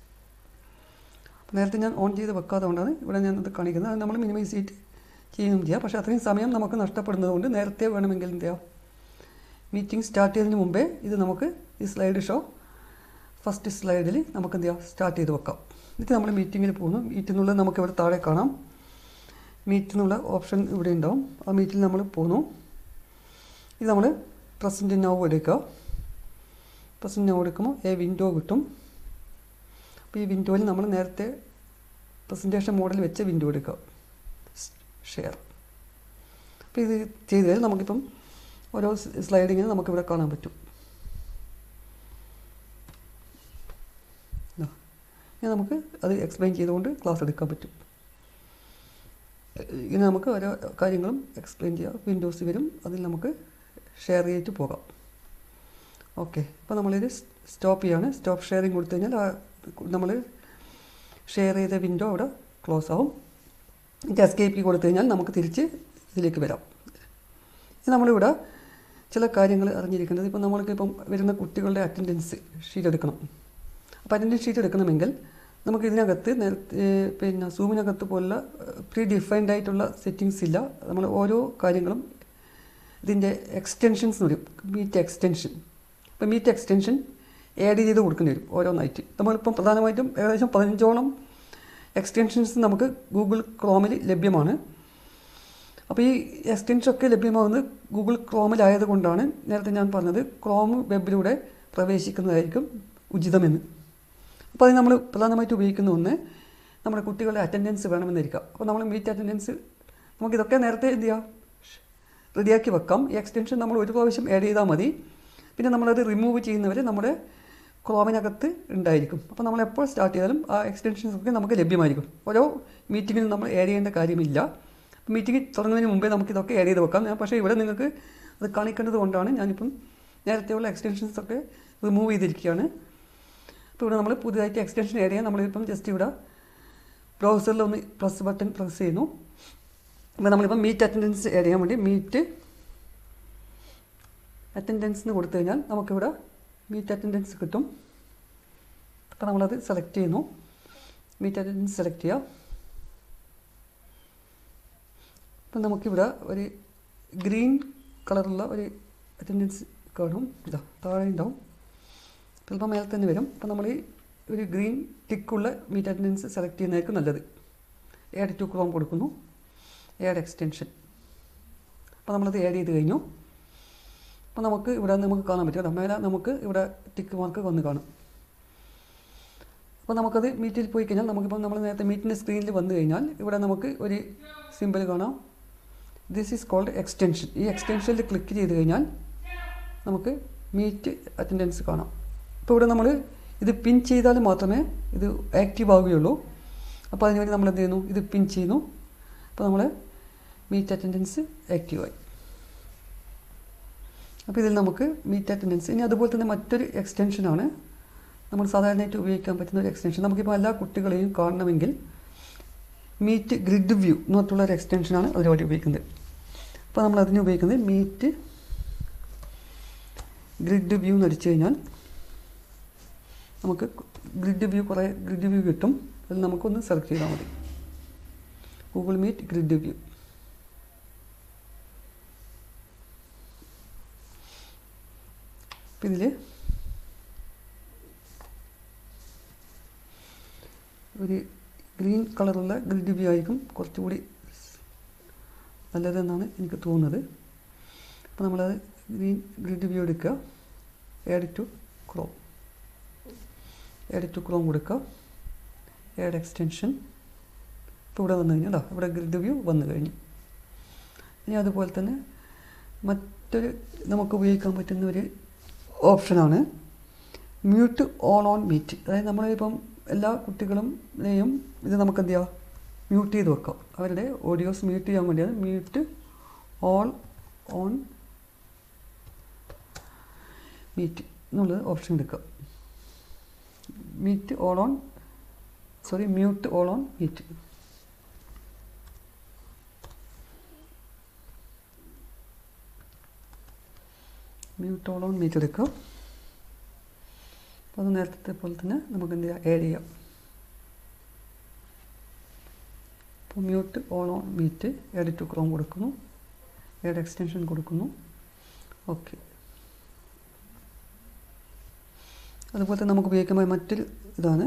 അപ്പോൾ നേരത്തെ ഞാൻ ഓൺ ചെയ്ത് വെക്കാതെ കൊണ്ടാണ് ഇവിടെ ഞാൻ ഇത് കാണിക്കുന്നത് അത് നമ്മൾ മിനിമൈസ് ചെയ്തിട്ട് ചെയ്യുകയും ചെയ്യാം പക്ഷേ അത്രയും സമയം നമുക്ക് നഷ്ടപ്പെടുന്നത് കൊണ്ട് നേരത്തെ വേണമെങ്കിൽ എന്ത് ചെയ്യാം മീറ്റിംഗ് സ്റ്റാർട്ട് ചെയ്യുന്നതിന് മുമ്പേ ഇത് നമുക്ക് ഈ സ്ലൈഡ് ഷോ ഫസ്റ്റ് സ്ലൈഡിൽ നമുക്ക് എന്ത് ചെയ്യാം സ്റ്റാർട്ട് ചെയ്ത് വെക്കാം എന്നിട്ട് നമ്മൾ മീറ്റിങ്ങിൽ പോകുന്നു മീറ്റിൽ നിന്നുള്ള നമുക്ക് ഇവിടെ താഴെ കാണാം മീറ്റ് എന്നുള്ള ഓപ്ഷൻ ഇവിടെ ഉണ്ടാവും ആ മീറ്റിൽ നമ്മൾ പോകുന്നു ഇത് നമ്മൾ പ്രസൻറ്റ് നൗ എടുക്കുക പ്രസൻറ്റ് നൗ എടുക്കുമ്പോൾ എ വിൻഡോ കിട്ടും അപ്പോൾ ഈ വിൻഡോയിൽ നമ്മൾ നേരത്തെ പ്രസൻറ്റേഷൻ മോഡൽ വെച്ച വിൻഡോ എടുക്കുക ഷെയർ അപ്പോൾ ഇത് ചെയ്ത് കഴിഞ്ഞാൽ നമുക്കിപ്പം ഓരോ സ്ലൈഡിങ്ങിന് നമുക്കിവിടെ കാണാൻ പറ്റും ദാ. ഇനി നമുക്ക് അത് എക്സ്പ്ലെയിൻ ചെയ്തുകൊണ്ട് ക്ലാസ് എടുക്കാൻ പറ്റും ഇനി നമുക്ക് ഓരോ കാര്യങ്ങളും എക്സ്പ്ലെയിൻ ചെയ്യാം വിൻഡോസ് വരും അതിൽ നമുക്ക് ഷെയർ ചെയ്തിട്ട് പോകാം ഓക്കെ അപ്പോൾ നമ്മളിത് സ്റ്റോപ്പ് ചെയ്യാണ് സ്റ്റോപ്പ് ഷെയറിങ് കൊടുത്തു കഴിഞ്ഞാൽ നമ്മൾ ഷെയർ ചെയ്ത വിൻഡോ അവിടെ ക്ലോസ് ആവും ഇത് എസ്കേപ്പ് കീ കൊടുത്തു കഴിഞ്ഞാൽ നമുക്ക് തിരിച്ച് ഇതിലേക്ക് വരാം ഇത് നമ്മളിവിടെ ചില കാര്യങ്ങൾ അറിഞ്ഞിരിക്കേണ്ടത് ഇപ്പം നമ്മൾക്ക് ഇപ്പം വരുന്ന കുട്ടികളുടെ അറ്റൻഡൻസ് ഷീറ്റ് എടുക്കണം അപ്പോൾ അറ്റൻഡൻസ് ഷീറ്റ് എടുക്കണമെങ്കിൽ നമുക്ക് ഇതിനകത്ത് നേരത്തെ പിന്നെ സൂമിനകത്ത് പോലുള്ള പ്രീ ഡിഫൈൻഡ് ആയിട്ടുള്ള സെറ്റിങ്സ് ഇല്ല നമ്മൾ ഓരോ കാര്യങ്ങളും ഇതിൻ്റെ എക്സ്റ്റൻഷൻസ് എന്ന് പറയും മീറ്റ് എക്സ്റ്റൻഷൻ ഇപ്പോൾ മീറ്റ് എക്സ്റ്റൻഷൻ ആഡ് ചെയ്ത് കൊടുക്കേണ്ടി വരും ഓരോന്നായിട്ട് നമ്മളിപ്പം പ്രധാനമായിട്ടും ഏകദേശം പതിനഞ്ചോളം എക്സ്റ്റൻഷൻസ് നമുക്ക് ഗൂഗിൾ ക്രോമിൽ ലഭ്യമാണ് അപ്പോൾ ഈ എക്സ്റ്റൻഷൻ ഒക്കെ ലഭ്യമാകുന്നത് ഗൂഗിൾ ക്രോമിലായത് കൊണ്ടാണ് നേരത്തെ ഞാൻ പറഞ്ഞത് ക്രോം വെബിലൂടെ പ്രവേശിക്കുന്നതായിരിക്കും ഉചിതമെന്ന് അപ്പോൾ അത് നമ്മൾ പ്രധാനമായിട്ട് ഉപയോഗിക്കുന്ന ഒന്ന് നമ്മുടെ കുട്ടികളുടെ അറ്റൻഡൻസ് വേണമെന്നിരിക്കാം അപ്പോൾ നമ്മൾ മീറ്റ് അറ്റൻഡൻസ് നമുക്കിതൊക്കെ നേരത്തെ എന്ത് ചെയ്യാം റെഡിയാക്കി വെക്കാം ഈ എക്സ്റ്റൻഷൻ നമ്മൾ ഒരു പ്രാവശ്യം ആഡ് ചെയ്താൽ മതി പിന്നെ നമ്മളത് റിമൂവ് ചെയ്യുന്നവരെ നമ്മുടെ ക്രോമിനകത്ത് ഉണ്ടായിരിക്കും അപ്പോൾ നമ്മൾ എപ്പോൾ സ്റ്റാർട്ട് ചെയ്താലും ആ എക്സ്റ്റൻഷൻസ് ഒക്കെ നമുക്ക് ലഭ്യമായിരിക്കും ഓരോ മീറ്റിങ്ങിലും നമ്മൾ ആഡ് ചെയ്യേണ്ട കാര്യമില്ല മീറ്റിംഗ് തുടങ്ങുന്നതിന് മുമ്പേ നമുക്ക് ഇതൊക്കെ ആഡ് ചെയ്ത് വെക്കാം ഞാൻ പക്ഷേ ഇവിടെ നിങ്ങൾക്ക് അത് കാണിക്കേണ്ടത് കൊണ്ടാണ് ഞാനിപ്പം നേരത്തെയുള്ള എക്സ്റ്റൻഷൻസ് ഒക്കെ റിമൂവ് ചെയ്തിരിക്കുകയാണ് അപ്പോൾ ഇവിടെ നമ്മൾ പുതിയതായിട്ട് എക്സ്റ്റൻഷൻ ആഡ് ചെയ്യാൻ നമ്മളിപ്പം ജസ്റ്റ് ഇവിടെ ബ്രൗസറിൽ ഒന്ന് പ്ലസ് ബട്ടൺ പ്രസ് ചെയ്യുന്നു അപ്പോൾ നമ്മളിപ്പം മീറ്റ് അറ്റൻഡൻസ് ആഡ് ചെയ്യാൻ വേണ്ടി മീറ്റ് അറ്റൻഡൻസ് എന്ന് കൊടുത്തു കഴിഞ്ഞാൽ നമുക്കിവിടെ മീറ്റ് അറ്റൻഡൻസ് കിട്ടും അപ്പോൾ നമ്മളത് സെലക്ട് ചെയ്യുന്നു മീറ്റ് അറ്റൻഡൻസ് സെലക്ട് ചെയ്യാം അപ്പം നമുക്കിവിടെ ഒരു ഗ്രീൻ കളറുള്ള ഒരു അറ്റൻഡൻസ് കാണും ഇതാ താഴെ ഉണ്ടാവും ചിലപ്പോൾ മേലെ തന്നെ വരും അപ്പോൾ നമ്മൾ ഈ ഒരു ഗ്രീൻ ടിക്കുള്ള മീറ്റ് അറ്റൻഡൻസ് സെലക്ട് ചെയ്യുന്നതായിരിക്കും നല്ലത് ഏഡ് ടു ക്രോം കൊടുക്കുന്നു ഏഡ് എക്സ്റ്റൻഷൻ അപ്പോൾ നമ്മളത് ആഡ് ചെയ്ത് കഴിഞ്ഞു അപ്പോൾ നമുക്ക് ഇവിടെ നമുക്ക് കാണാൻ പറ്റും കേട്ടോ മേലെ നമുക്ക് ഇവിടെ ടിക്ക് മാർക്ക് വന്ന് കാണും അപ്പോൾ നമുക്കത് മീറ്റിൽ പോയി കഴിഞ്ഞാൽ നമുക്കിപ്പോൾ നമ്മൾ നേരത്തെ മീറ്റിൻ്റെ സ്ക്രീനിൽ വന്നു കഴിഞ്ഞാൽ ഇവിടെ നമുക്ക് ഒരു സിമ്പിൾ കാണാം ദിസ് ഈസ് കോൾഡ് എക്സ്റ്റൻഷൻ ഈ എക്സ്റ്റൻഷനിൽ ക്ലിക്ക് ചെയ്ത് കഴിഞ്ഞാൽ നമുക്ക് മീറ്റ് അറ്റൻഡൻസ് കാണാം അപ്പോൾ ഇവിടെ നമ്മൾ ഇത് പിൻ ചെയ്താൽ മാത്രമേ ഇത് ആക്റ്റീവ് ആവുകയുള്ളൂ അപ്പോൾ അതിനുവേണ്ടി നമ്മൾ എന്ത് ചെയ്യുന്നു ഇത് പിൻ ചെയ്യുന്നു അപ്പോൾ നമ്മൾ മീറ്റ് അറ്റൻഡൻസ് ആക്റ്റീവായി അപ്പോൾ ഇതിൽ നമുക്ക് മീറ്റ് അറ്റൻഡൻസ് ഇനി അതുപോലെ തന്നെ മറ്റൊരു എക്സ്റ്റൻഷനാണ് നമ്മൾ സാധാരണയായിട്ട് ഉപയോഗിക്കാൻ പറ്റുന്ന ഒരു എക്സ്റ്റൻഷൻ നമുക്കിപ്പോൾ എല്ലാ കുട്ടികളെയും കാണണമെങ്കിൽ മീറ്റ് ഗ്രിഡ് വ്യൂ എന്ന് പറഞ്ഞിട്ടുള്ള ഒരു എക്സ്റ്റൻഷനാണ് അതിനുവേണ്ടി ഉപയോഗിക്കുന്നത് അപ്പോൾ അപ്പോൾ നമ്മൾ അതിന് ഉപയോഗിക്കുന്നത് മീറ്റ് ഗ്രിഡ് വ്യൂ എന്ന് അടിച്ചു കഴിഞ്ഞാൽ നമുക്ക് ഗ്രിഡ് വ്യൂ കുറേ ഗ്രിഡ് വ്യൂ കിട്ടും അതിൽ നമുക്കൊന്ന് സെലക്ട് ചെയ്താൽ മതി ഗൂഗിൾ മീറ്റ് ഗ്രിഡ് വ്യൂ അപ്പം ഇതിൽ ഒരു ഗ്രീൻ കളറുള്ള ഗ്രിഡ് വ്യൂ ആയിരിക്കും കുറച്ചുകൂടി നല്ലതെന്നാണ് എനിക്ക് തോന്നുന്നത് അപ്പോൾ നമ്മളത് ഗ്രീൻ ഗ്രിഡ് വ്യൂ എടുക്കുക add to Chrome add to Chrome കൊടുക്കുക ആഡ് എക്സ്റ്റൻഷൻ ഇപ്പോൾ ഇവിടെ വന്നു കഴിഞ്ഞാൽ ഇവിടെ ഗ്രിഡ് വ്യൂ വന്നു കഴിഞ്ഞു ഇനി അതുപോലെ തന്നെ മറ്റൊരു നമുക്ക് ഉപയോഗിക്കാൻ പറ്റുന്ന ഒരു ഓപ്ഷനാണ് മ്യൂട്ട് ഓൺ ഓൺ മീറ്റ് അതായത് നമ്മളിപ്പം എല്ലാ കുട്ടികളുടെയും ഇത് നമുക്ക് എന്ത് ചെയ്യാം മ്യൂട്ട് ചെയ്ത് വെക്കാം അവരുടെ ഓഡിയോസ് മ്യൂട്ട് ചെയ്യാൻ വേണ്ടിയാണ് മ്യൂട്ട് ഓൾ ഓൺ മീറ്റ് എന്നുള്ളത് ഓപ്ഷൻ എടുക്കുക Meet all on sorry mute all on Meet mute all on Meet എടുക്കുക അപ്പോൾ അത് നേരത്തെ പോലെ തന്നെ നമുക്ക് എന്ത് ചെയ്യാം ആഡ് ചെയ്യാം അപ്പോൾ mute all on Meet add to Chrome കൊടുക്കുന്നു ആഡ് എക്സ്റ്റൻഷൻ കൊടുക്കുന്നു ഓക്കെ അതുപോലെ തന്നെ നമുക്ക് ഉപയോഗിക്കാൻ മറ്റൊരു ഇതാണ്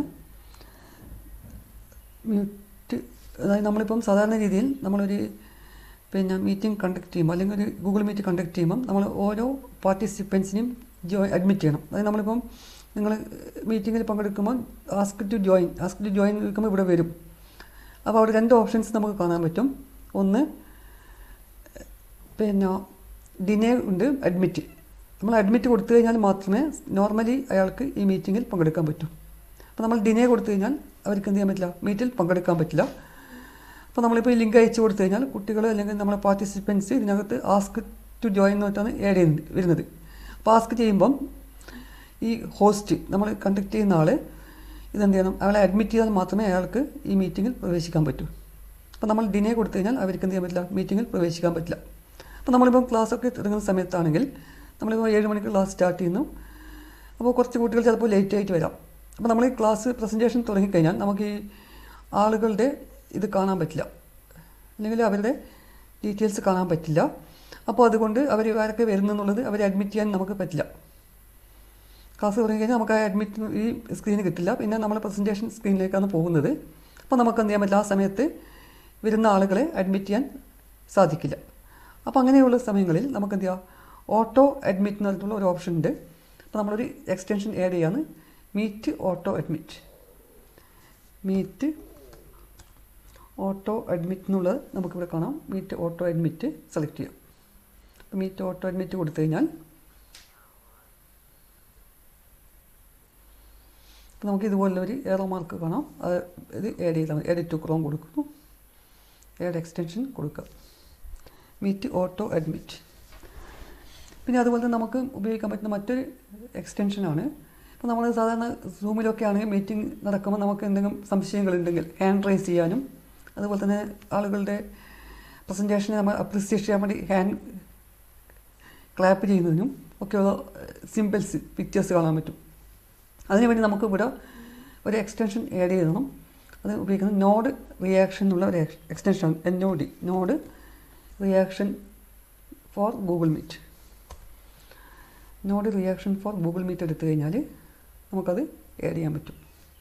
മ്യൂട്ട് അതായത് നമ്മളിപ്പം സാധാരണ രീതിയിൽ നമ്മളൊരു പിന്നെ മീറ്റിംഗ് കണ്ടക്ട് ചെയ്യുമ്പോൾ അല്ലെങ്കിൽ ഒരു ഗൂഗിൾ മീറ്റ് കണ്ടക്ട് ചെയ്യുമ്പം നമ്മൾ ഓരോ പാർട്ടിസിപ്പൻസിനെയും ജോയിൻ അഡ്മിറ്റ് ചെയ്യണം അതായത് നമ്മളിപ്പം നിങ്ങൾ മീറ്റിങ്ങിൽ പങ്കെടുക്കുമ്പോൾ ask to join ask to join നിൽക്കുമ്പോൾ ഇവിടെ വരും അപ്പോൾ അവിടെ രണ്ട് ഓപ്ഷൻസ് നമുക്ക് കാണാൻ പറ്റും ഒന്ന് പിന്നെ ഡിനേ ഉണ്ട് അഡ്മിറ്റ് നമ്മൾ അഡ്മിറ്റ് കൊടുത്തു കഴിഞ്ഞാൽ മാത്രമേ നോർമലി അയാൾക്ക് ഈ മീറ്റിങ്ങിൽ പങ്കെടുക്കാൻ പറ്റൂ അപ്പോൾ നമ്മൾ ഡിനേ കൊടുത്തു കഴിഞ്ഞാൽ അവർക്ക് എന്ത് ചെയ്യാൻ പറ്റില്ല മീറ്റിൽ പങ്കെടുക്കാൻ പറ്റില്ല അപ്പോൾ നമ്മളിപ്പോൾ ഈ ലിങ്ക് അയച്ചു കൊടുത്തു കഴിഞ്ഞാൽ കുട്ടികൾ അല്ലെങ്കിൽ നമ്മളെ പാർട്ടിസിപ്പൻസ് ഇതിനകത്ത് ആസ്ക് ടു ജോയിൻ എന്നിട്ടാണ് ആഡ് ചെയ്യുന്നത് വരുന്നത് അപ്പോൾ ആസ്ക് ചെയ്യുമ്പം ഈ ഹോസ്റ്റ് നമ്മൾ കണ്ടക്ട് ചെയ്യുന്ന ആൾ ഇതെന്ത് ചെയ്യണം അയാളെ അഡ്മിറ്റ് ചെയ്താൽ മാത്രമേ അയാൾക്ക് ഈ മീറ്റിങ്ങിൽ പ്രവേശിക്കാൻ പറ്റൂ അപ്പോൾ നമ്മൾ ഡിനേ കൊടുത്തു കഴിഞ്ഞാൽ അവർക്ക് എന്ത് ചെയ്യാൻ പറ്റില്ല മീറ്റിങ്ങിൽ പ്രവേശിക്കാൻ പറ്റില്ല അപ്പോൾ നമ്മളിപ്പം ക്ലാസ്സൊക്കെ തുടങ്ങുന്ന സമയത്താണെങ്കിൽ നമ്മളിപ്പോൾ ഏഴ് മണിക്ക് ക്ലാസ് സ്റ്റാർട്ട് ചെയ്യുന്നു അപ്പോൾ കുറച്ച് കുട്ടികൾ ചിലപ്പോൾ ലേറ്റ് ആയിട്ട് വരാം അപ്പോൾ നമ്മൾ ഈ ക്ലാസ് പ്രസൻറ്റേഷൻ തുടങ്ങിക്കഴിഞ്ഞാൽ നമുക്ക് ഈ ആളുകളുടെ ഇത് കാണാൻ പറ്റില്ല അല്ലെങ്കിൽ അവരുടെ ഡീറ്റെയിൽസ് കാണാൻ പറ്റില്ല അപ്പോൾ അതുകൊണ്ട് അവർ ആരൊക്കെ വരുന്നെന്നുള്ളത് അവരെ അഡ്മിറ്റ് ചെയ്യാൻ നമുക്ക് പറ്റില്ല ക്ലാസ് തുടങ്ങി കഴിഞ്ഞാൽ നമുക്ക് ആ അഡ്മിറ്റ് ഈ സ്ക്രീന് കിട്ടില്ല പിന്നെ നമ്മൾ പ്രസൻറ്റേഷൻ സ്ക്രീനിലേക്കാണ് പോകുന്നത് അപ്പോൾ നമുക്ക് എന്ത് ചെയ്യാൻ പറ്റില്ല ആ സമയത്ത് വരുന്ന ആളുകളെ അഡ്മിറ്റ് ചെയ്യാൻ സാധിക്കില്ല അപ്പോൾ അങ്ങനെയുള്ള സമയങ്ങളിൽ നമുക്ക് എന്ത് ചെയ്യാം ഓട്ടോ അഡ്മിറ്റ് എന്ന് പറഞ്ഞിട്ടുള്ള ഒരു ഓപ്ഷൻ ഉണ്ട് അപ്പോൾ നമ്മളൊരു എക്സ്റ്റൻഷൻ ആഡ് ചെയ്യാണ് Meet auto admit Meet auto admit എന്നുള്ളത് നമുക്കിവിടെ കാണാം മീറ്റ് ഓട്ടോ അഡ്മിറ്റ് സെലക്ട് ചെയ്യാം അപ്പോൾ മീറ്റ് ഓട്ടോ അഡ്മിറ്റ് കൊടുത്തു കഴിഞ്ഞാൽ അപ്പോൾ നമുക്ക് ഇതുപോലുള്ള ഒരു ഏറോ മാർക്ക് കാണാം അത് ഇത് ആഡ് ചെയ്താൽ മതി എഡിറ്റ് ടു ക്രോം കൊടുക്കുന്നു ആഡ് എക്സ്റ്റൻഷൻ കൊടുക്കുക മീറ്റ് ഓട്ടോ അഡ്മിറ്റ് പിന്നെ അതുപോലെ തന്നെ നമുക്ക് ഉപയോഗിക്കാൻ പറ്റുന്ന മറ്റൊരു എക്സ്റ്റൻഷനാണ് ഇപ്പോൾ നമ്മൾ സാധാരണ സൂമിലൊക്കെ ആണെങ്കിൽ മീറ്റിംഗ് നടക്കുമ്പോൾ നമുക്ക് എന്തെങ്കിലും സംശയങ്ങളുണ്ടെങ്കിൽ ഹാൻഡ് റൈസ് ചെയ്യാനും അതുപോലെ തന്നെ ആളുകളുടെ പ്രസൻറ്റേഷനെ നമ്മൾ അപ്രിസിയേറ്റ് ചെയ്യാൻ വേണ്ടി ഹാൻഡ് ക്ലാപ്പ് ചെയ്യുന്നതിനും ഒക്കെയുള്ള സിമ്പിൾസ് പിക്ചേഴ്സ് കാണാൻ പറ്റും അതിനുവേണ്ടി നമുക്ക് ഇവിടെ ഒരു എക്സ്റ്റൻഷൻ ആഡ് ചെയ്യണം അത് ഉപയോഗിക്കുന്നത് നോഡ് റിയാക്ഷൻ എന്നുള്ള ഒരു extension N O D nod reaction for Google Meet nod reaction for Google Meet എടുത്തു കഴിഞ്ഞാൽ നമുക്കത് ആഡ് ചെയ്യാൻ പറ്റും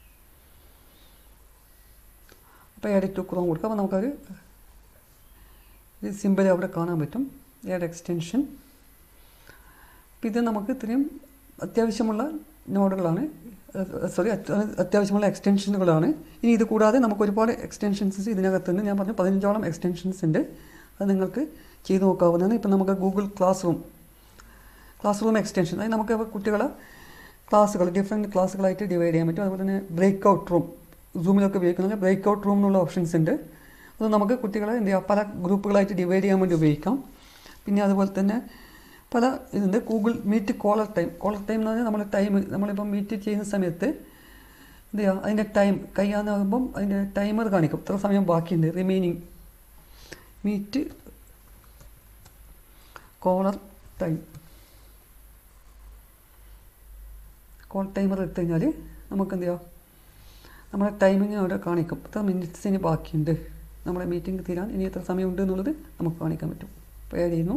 അപ്പോൾ ആഡ് ടു ക്രോം കൊടുക്കുക അപ്പോൾ നമുക്കൊരു സിമ്പിൾ അവിടെ കാണാൻ പറ്റും ആഡ് എക്സ്റ്റൻഷൻ അപ്പോൾ ഇത് നമുക്ക് ഇത്രയും അത്യാവശ്യമുള്ള നോഡുകളാണ് സോറി അത്യാവശ്യമുള്ള എക്സ്റ്റൻഷനുകളാണ് ഇനി ഇത് കൂടാതെ നമുക്ക് ഒരുപാട് എക്സ്റ്റൻഷൻസ് ഇതിനകത്തുണ്ട് ഞാൻ പറഞ്ഞു പതിനഞ്ചോളം എക്സ്റ്റൻഷൻസ് ഉണ്ട് അത് നിങ്ങൾക്ക് ചെയ്ത് നോക്കാവുന്നതാണ് ഇപ്പം നമുക്ക് Google Classroom Classroom extension അതായത് നമുക്ക് കുട്ടികളെ ക്ലാസ്സുകൾ ഡിഫറെൻറ്റ് ക്ലാസ്സുകളായിട്ട് ഡിവൈഡ് ചെയ്യാൻ പറ്റും അതുപോലെ തന്നെ ബ്രേക്ക് ഔട്ട് റൂം സൂമിലൊക്കെ ഉപയോഗിക്കുന്ന ബ്രേക്ക് ഔട്ട് റൂം എന്നുള്ള ഓപ്ഷൻസ് ഉണ്ട് അത് നമുക്ക് കുട്ടികളെ എന്ത് ചെയ്യാം പല ഗ്രൂപ്പുകളായിട്ട് ഡിവൈഡ് ചെയ്യാൻ വേണ്ടി ഉപയോഗിക്കാം പിന്നെ അതുപോലെ തന്നെ പല ഇതുണ്ട് Google Meet caller time caller time എന്ന് പറഞ്ഞാൽ നമ്മൾ ടൈം നമ്മളിപ്പം മീറ്റ് ചെയ്യുന്ന സമയത്ത് എന്ത് ചെയ്യുക അതിൻ്റെ ടൈം കഴിയാനാകുമ്പം അതിൻ്റെ ടൈമർ കാണിക്കും ഇത്ര സമയം ബാക്കിയുണ്ട് remaining Meet caller time call timer എടുത്തു കഴിഞ്ഞാൽ നമുക്ക് എന്ത് ചെയ്യാം നമ്മുടെ ടൈമിങ് അവിടെ കാണിക്കും എത്ര മിനിറ്റ്സിന് ബാക്കിയുണ്ട് നമ്മുടെ മീറ്റിംഗ് തീരാൻ ഇനി എത്ര സമയമുണ്ട് എന്നുള്ളത് നമുക്ക് കാണിക്കാൻ പറ്റും അപ്പോൾ ആഡ് ചെയ്യുന്നു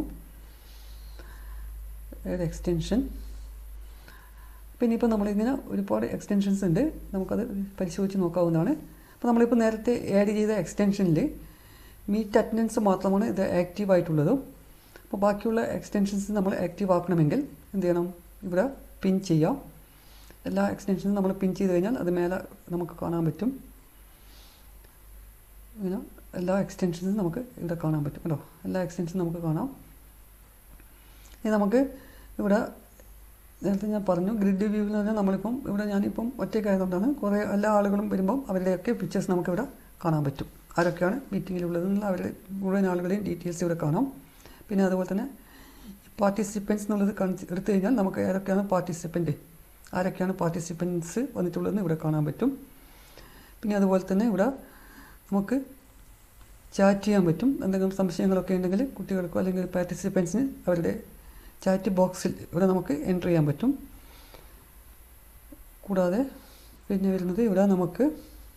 ആഡ് എക്സ്റ്റൻഷൻ പിന്നെ ഇപ്പോൾ നമ്മളിങ്ങനെ ഒരുപാട് എക്സ്റ്റൻഷൻസ് ഉണ്ട് നമുക്കത് പരിശോധിച്ച് നോക്കാവുന്നതാണ് അപ്പോൾ നമ്മളിപ്പോൾ നേരത്തെ ആഡ് ചെയ്ത എക്സ്റ്റൻഷനിൽ മീറ്റ് അറ്റൻഡൻസ് മാത്രമാണ് ഇത് ആക്റ്റീവ് ആയിട്ടുള്ളത് അപ്പോൾ ബാക്കിയുള്ള എക്സ്റ്റൻഷൻസ് നമ്മൾ ആക്റ്റീവ് ആക്കണമെങ്കിൽ എന്ത് ചെയ്യണം ഇവിടെ പിൻ ചെയ്യാം എല്ലാ എക്സ്റ്റൻഷനും നമ്മൾ പിൻ ചെയ്ത് കഴിഞ്ഞാൽ അത് മേലെ നമുക്ക് കാണാൻ പറ്റും ഇങ്ങനെ എല്ലാ എക്സ്റ്റൻഷൻസും നമുക്ക് ഇവിടെ കാണാൻ പറ്റും കേട്ടോ എല്ലാ എക്സ്റ്റൻഷനും നമുക്ക് കാണാം ഇനി നമുക്ക് ഇവിടെ നേരത്തെ ഞാൻ പറഞ്ഞു ഗ്രിഡ് വ്യൂവിൽ എന്ന് പറഞ്ഞാൽ നമ്മളിപ്പം ഇവിടെ ഞാനിപ്പം ഒറ്റയ്ക്കായതുകൊണ്ടാണ് കുറേ എല്ലാ ആളുകളും വരുമ്പം അവരുടെയൊക്കെ പിക്ചേഴ്സ് നമുക്കിവിടെ കാണാൻ പറ്റും ആരൊക്കെയാണ് മീറ്റിങ്ങിലുള്ളതെന്നുള്ള അവരുടെ മുഴുവൻ ആളുകളെയും ഡീറ്റെയിൽസ് ഇവിടെ കാണാം പിന്നെ അതുപോലെ തന്നെ പാർട്ടിസിപ്പൻസ് എന്നുള്ളത് കാണിച്ച് എടുത്തു കഴിഞ്ഞാൽ നമുക്ക് ആരൊക്കെയാണ് പാർട്ടിസിപ്പൻ്റ് ആരൊക്കെയാണ് പാർട്ടിസിപ്പൻസ് വന്നിട്ടുള്ളതെന്ന് ഇവിടെ കാണാൻ പറ്റും പിന്നെ അതുപോലെ തന്നെ ഇവിടെ നമുക്ക് ചാറ്റ് ചെയ്യാൻ പറ്റും എന്തെങ്കിലും സംശയങ്ങളൊക്കെ ഉണ്ടെങ്കിൽ കുട്ടികൾക്കോ അല്ലെങ്കിൽ പാർട്ടിസിപ്പൻസിന് അവരുടെ ചാറ്റ് ബോക്സിൽ ഇവിടെ നമുക്ക് എൻ്റർ ചെയ്യാൻ പറ്റും കൂടാതെ പിന്നെ വരുന്നത് ഇവിടെ നമുക്ക്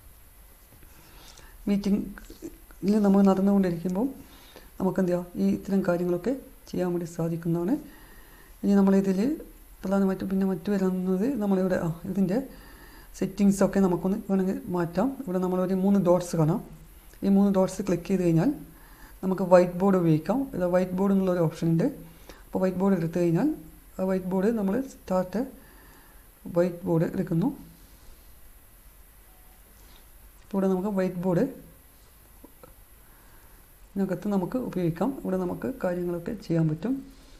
മീറ്റിംഗിൽ നമ്മൾ നടന്നുകൊണ്ടിരിക്കുമ്പോൾ നമുക്ക് എന്ത് ചെയ്യാം ഈ ഇത്തരം കാര്യങ്ങളൊക്കെ ചെയ്യാൻ വേണ്ടി സാധിക്കുന്നതാണ് ഇനി നമ്മളിതിൽ പ്രധാനമായിട്ടും പിന്നെ മറ്റു വരുന്നത് നമ്മളിവിടെ ആ ഇതിൻ്റെ സെറ്റിങ്സൊക്കെ നമുക്കൊന്ന് വേണമെങ്കിൽ മാറ്റാം ഇവിടെ നമ്മളൊരു മൂന്ന് ഡോട്ട്സ് കാണാം ഈ മൂന്ന് ഡോട്ട്സ് ക്ലിക്ക് ചെയ്ത് കഴിഞ്ഞാൽ നമുക്ക് വൈറ്റ് ബോർഡ് ഉപയോഗിക്കാം ഇത് വൈറ്റ് ബോർഡ് എന്നുള്ളൊരു ഓപ്ഷൻ ഉണ്ട് അപ്പോൾ വൈറ്റ് ബോർഡ് എടുത്തു കഴിഞ്ഞാൽ ആ വൈറ്റ് ബോർഡ് നമ്മൾ സ്റ്റാർട്ട് വൈറ്റ് ബോർഡ് എടുക്കുന്നു ഇപ്പോൾ ഇവിടെ നമുക്ക് വൈറ്റ് ബോർഡ് ഇതിനകത്ത് നമുക്ക് ഉപയോഗിക്കാം ഇവിടെ നമുക്ക് കാര്യങ്ങളൊക്കെ ചെയ്യാൻ പറ്റും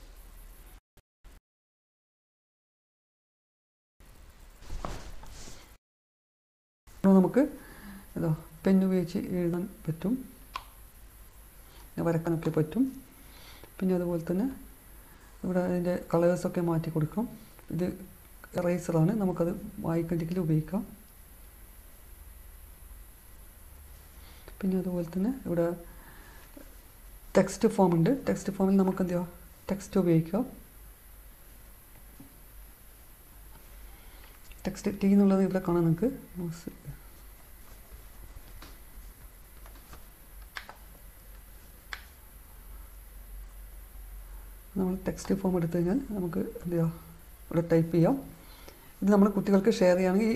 ഇവിടെ നമുക്ക് ഇതാ പെൻ ഉപയോഗിച്ച് എഴുതാൻ പറ്റും പിന്നെ വരക്കാനൊക്കെ പറ്റും പിന്നെ അതുപോലെ തന്നെ ഇവിടെ അതിൻ്റെ കളേഴ്സൊക്കെ മാറ്റി കൊടുക്കാം ഇത് എറേസറാണ് നമുക്കത് വായിക്കണ്ടെങ്കിൽ ഉപയോഗിക്കാം പിന്നെ അതുപോലെ തന്നെ ഇവിടെ ടെക്സ്റ്റ് ഫോം ഉണ്ട് ടെക്സ്റ്റ് ഫോമിൽ നമുക്ക് എന്ത് ചെയ്യാം ടെക്സ്റ്റ് ഉപയോഗിക്കാം ടെക്സ്റ്റ് ടി എന്നുള്ളത് ഇവിടെ കാണാൻ നിങ്ങൾക്ക് മൗസ് നമ്മൾ ടെക്സ്റ്റ് ഫോം എടുത്തു കഴിഞ്ഞാൽ നമുക്ക് എന്ത് ചെയ്യാം ഇവിടെ ടൈപ്പ് ചെയ്യാം ഇത് നമ്മൾ കുട്ടികൾക്ക് ഷെയർ ചെയ്യുകയാണെങ്കിൽ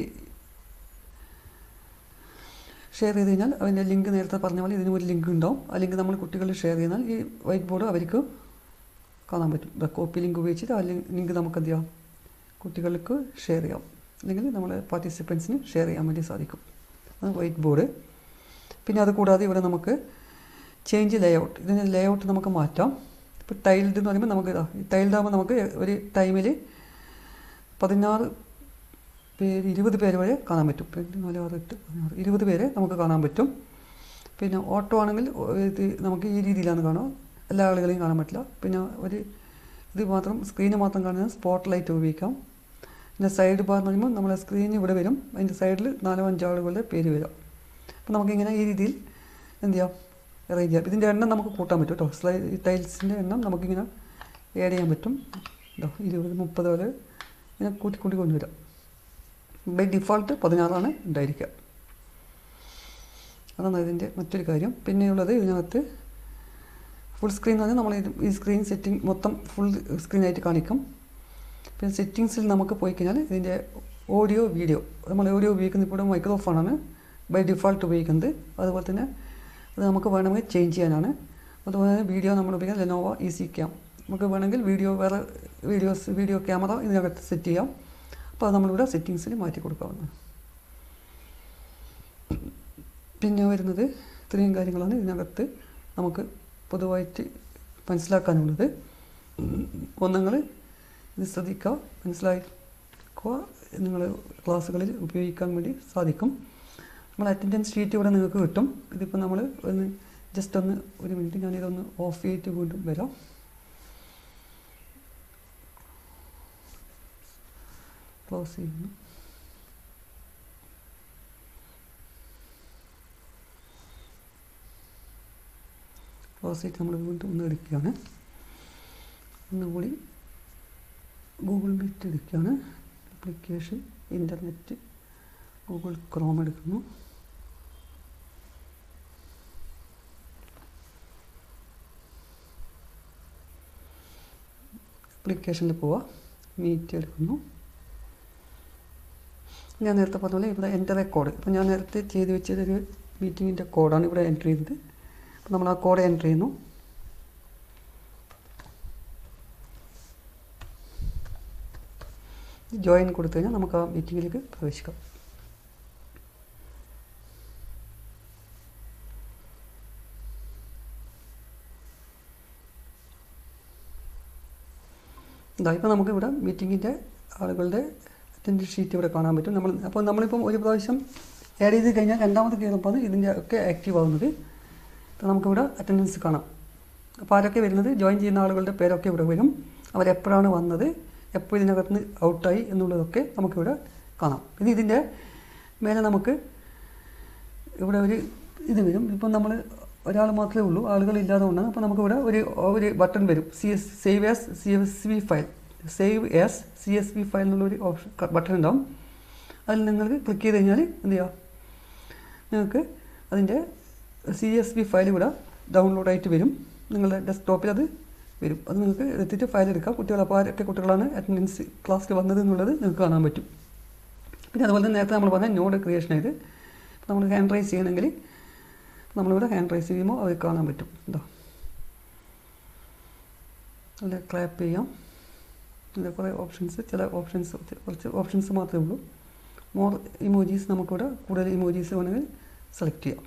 ഷെയർ ചെയ്ത് കഴിഞ്ഞാൽ അതിൻ്റെ ലിങ്ക് നേരത്തെ പറഞ്ഞ പോലെ ഇതിന് ഒരു ലിങ്ക് ഉണ്ടാവും ആ ലിങ്ക് നമ്മൾ കുട്ടികളിൽ ഷെയർ ചെയ്താൽ ഈ വൈറ്റ് ബോർഡ് അവർക്ക് കാണാൻ പറ്റും ദ കോപ്പി ലിങ്ക് ഉപയോഗിച്ചിട്ട് ആ ലിങ്ക് നമുക്ക് എന്ത് ചെയ്യാം കുട്ടികൾക്ക് ഷെയർ ചെയ്യാം അല്ലെങ്കിൽ നമ്മളെ പാർട്ടിസിപ്പൻസിന് ഷെയർ ചെയ്യാൻ വേണ്ടി സാധിക്കും അത് വൈറ്റ് ബോർഡ് പിന്നെ അത് കൂടാതെ ഇവിടെ നമുക്ക് ചേഞ്ച് ലേ ഔട്ട് ഇതിന് ലേ ഔട്ട് നമുക്ക് മാറ്റാം ഇപ്പോൾ ടൈൽഡ് എന്ന് പറയുമ്പോൾ നമുക്ക് ഇതാ ഈ ടൈൽഡ് ആകുമ്പോൾ നമുക്ക് ഒരു ടൈമിൽ പതിനാറ് പേര് ഇരുപത് പേര് വരെ കാണാൻ പറ്റും രണ്ട് നാല് ആറ് എട്ട് പതിനാറ് ഇരുപത് പേരെ നമുക്ക് കാണാൻ പറ്റും പിന്നെ ഓട്ടോ ആണെങ്കിൽ ഇത് നമുക്ക് ഈ രീതിയിലാണ് കാണുക എല്ലാ ആളുകളെയും കാണാൻ പറ്റില്ല പിന്നെ ഒരു ഇത് മാത്രം സ്ക്രീന് മാത്രം കാണുന്ന സ്പോട്ട് ലൈറ്റ് ഉപയോഗിക്കാം പിന്നെ സൈഡ് ബാർ എന്ന് പറയുമ്പോൾ നമ്മളെ സ്ക്രീൻ ഇവിടെ വരും അതിൻ്റെ സൈഡിൽ നാലോ അഞ്ചോ ആളുകളുടെ പേര് വരും അപ്പോൾ നമുക്കിങ്ങനെ ഈ രീതിയിൽ എന്ത് ചെയ്യാം അറേഞ്ച് ചെയ്യാം ഇതിൻ്റെ എണ്ണം നമുക്ക് കൂട്ടാൻ പറ്റും കേട്ടോ സ്ലൈ ടൈൽസിൻ്റെ എണ്ണം നമുക്കിങ്ങനെ ആഡ് ചെയ്യാൻ പറ്റും കേട്ടോ ഇരുപത് മുപ്പത് വരെ ഇങ്ങനെ കൂട്ടി കൂട്ടി കൊണ്ടുവരാം ബൈ ഡിഫോൾട്ട് പതിനാറാണ് ഉണ്ടായിരിക്കുക അതാണ് ഇതിൻ്റെ മറ്റൊരു കാര്യം പിന്നെയുള്ളത് ഇതിനകത്ത് ഫുൾ സ്ക്രീൻ എന്ന് പറഞ്ഞാൽ നമ്മൾ ഈ സ്ക്രീൻ സെറ്റിംഗ് മൊത്തം ഫുൾ സ്ക്രീനായിട്ട് കാണിക്കും പിന്നെ സെറ്റിങ്സിൽ നമുക്ക് പോയി കഴിഞ്ഞാൽ ഇതിൻ്റെ ഓഡിയോ വീഡിയോ നമ്മൾ ഓഡിയോ ഉപയോഗിക്കുന്നത് ഇപ്പോൾ മൈക്രോഫോണാണ് ബൈ ഡിഫോൾട്ട് ഉപയോഗിക്കുന്നത് അതുപോലെ തന്നെ അത് നമുക്ക് വേണമെങ്കിൽ ചേഞ്ച് ചെയ്യാനാണ് അതുപോലെ തന്നെ വീഡിയോ നമ്മൾ ഉപയോഗിക്കുന്നത് ലെനോവ ഇ സി ക്യാം നമുക്ക് വേണമെങ്കിൽ വീഡിയോ വേറെ വീഡിയോസ് വീഡിയോ ക്യാമറ ഇതിനകത്ത് സെറ്റ് ചെയ്യാം അപ്പോൾ അത് നമ്മളിവിടെ സെറ്റിങ്സിൽ മാറ്റി കൊടുക്കാവുന്നതാണ് പിന്നെ വരുന്നത് ഇത്രയും കാര്യങ്ങളാണ് ഇതിനകത്ത് നമുക്ക് പൊതുവായിട്ട് മനസ്സിലാക്കാനുള്ളത് ഒന്നങ്ങൾ ഇത് ശ്രദ്ധിക്കുക മനസ്സിലാക്കുക നിങ്ങൾ ക്ലാസ്സുകളിൽ ഉപയോഗിക്കാൻ വേണ്ടി സാധിക്കും നമ്മൾ അറ്റൻഡൻസ് ഷീറ്റ് ഇവിടെ നിങ്ങൾക്ക് കിട്ടും ഇതിപ്പോൾ നമ്മൾ ഒന്ന് ജസ്റ്റ് ഒന്ന് ഒരു മിനിറ്റ് ഞാനിതൊന്ന് ഓഫ് ചെയ്തിട്ട് വീണ്ടും വരാം ക്ലോസ് ചെയ്യുന്നു ക്ലോസ് ചെയ്തിട്ട് നമ്മൾ വീണ്ടും ഒന്ന് എടുക്കുകയാണ് ഒന്നുകൂടി ഗൂഗിൾ മീറ്റ് എടുക്കുകയാണ് ആപ്ലിക്കേഷൻ ഇൻ്റർനെറ്റ് ഗൂഗിൾ ക്രോം എടുക്കുന്നു ആപ്ലിക്കേഷനിൽ പോവുക മീറ്റ് എടുക്കുന്നു ഞാൻ നേരത്തെ പറഞ്ഞ പോലെ ഇവിടെ എൻ്റർ എ കോഡ് ഇപ്പോൾ ഞാൻ നേരത്തെ ചെയ്ത് വെച്ചതൊരു മീറ്റിങ്ങിൻ്റെ കോഡാണ് ഇവിടെ എൻ്റർ ചെയ്തത് അപ്പോൾ നമ്മൾ ആ കോഡ് എൻ്റർ ചെയ്യുന്നു ജോയിൻ കൊടുത്തു കഴിഞ്ഞാൽ നമുക്ക് ആ മീറ്റിങ്ങിലേക്ക് പ്രവേശിക്കാം ഇതാ ഇപ്പോൾ നമുക്ക് ഇവിടെ മീറ്റിങ്ങിൻ്റെ ആളുകളുടെ അറ്റൻഡൻസ് ഷീറ്റ് ഇവിടെ കാണാൻ പറ്റും നമ്മൾ അപ്പോൾ നമ്മളിപ്പം ഒരു പ്രാവശ്യം ആഡ് ചെയ്ത് കഴിഞ്ഞാൽ രണ്ടാമത് കയറുമ്പോൾ ഇതിൻ്റെ ഒക്കെ ആക്റ്റീവ് ആവുന്നത് അപ്പോൾ നമുക്കിവിടെ അറ്റൻഡൻസ് കാണാം അപ്പോൾ ആരൊക്കെ വരുന്നത് ജോയിൻ ചെയ്യുന്ന ആളുകളുടെ പേരൊക്കെ ഇവിടെ വരും അവരെപ്പോഴാണ് വന്നത് എപ്പോൾ ഇതിനകത്ത് നിന്ന് ഔട്ടായി എന്നുള്ളതൊക്കെ നമുക്കിവിടെ കാണാം പിന്നെ ഇതിൻ്റെ മേലെ നമുക്ക് ഇവിടെ ഒരു ഇത് വരും ഇപ്പം നമ്മൾ ഒരാൾ മാത്രമേ ഉള്ളൂ ആളുകളില്ലാതെ കൊണ്ടാണ് അപ്പോൾ നമുക്കിവിടെ ഒരു ഒരു ബട്ടൺ വരും C S save as C S V file save as C S V file എന്നുള്ളൊരു ഓപ്ഷൻ ബട്ടൺ ഉണ്ടാവും അതിൽ നിങ്ങൾക്ക് ക്ലിക്ക് ചെയ്ത് കഴിഞ്ഞാൽ എന്ത് ചെയ്യുക നിങ്ങൾക്ക് അതിൻ്റെ സി എസ് വി ഫയൽ ഇവിടെ ഡൗൺലോഡായിട്ട് വരും നിങ്ങളുടെ ഡെസ്ക്ടോപ്പിൽ അത് വരും അത് നിങ്ങൾക്ക് എടുത്തിട്ട് ഫയൽ എടുക്കാം കുട്ടികൾ അപ്പോൾ ആരൊക്കെ കുട്ടികളാണ് അറ്റൻഡൻസ് ക്ലാസ്സിൽ വന്നത് എന്നുള്ളത് നിങ്ങൾക്ക് കാണാൻ പറ്റും പിന്നെ അതുപോലെ തന്നെ നേരത്തെ നമ്മൾ പറഞ്ഞ നോഡ് ക്രിയേഷൻ ചെയ്ത് നമ്മൾ ഹാൻഡ് റൈസ് ചെയ്യണമെങ്കിൽ നമ്മളിവിടെ ഹാൻഡ് റൈസ് ചെയ്യുമ്പോൾ അത് കാണാൻ പറ്റും എന്താ അല്ല ക്ലാപ്പ് ചെയ്യാം ഇതിൽ കുറേ ഓപ്ഷൻസ് ചില ഓപ്ഷൻസ് കുറച്ച് ഓപ്ഷൻസ് മാത്രമേ ഉള്ളൂ മോർ ഇമോജീസ് നമുക്കിവിടെ കൂടുതൽ ഇമോജീസ് വേണമെങ്കിൽ സെലക്ട് ചെയ്യാം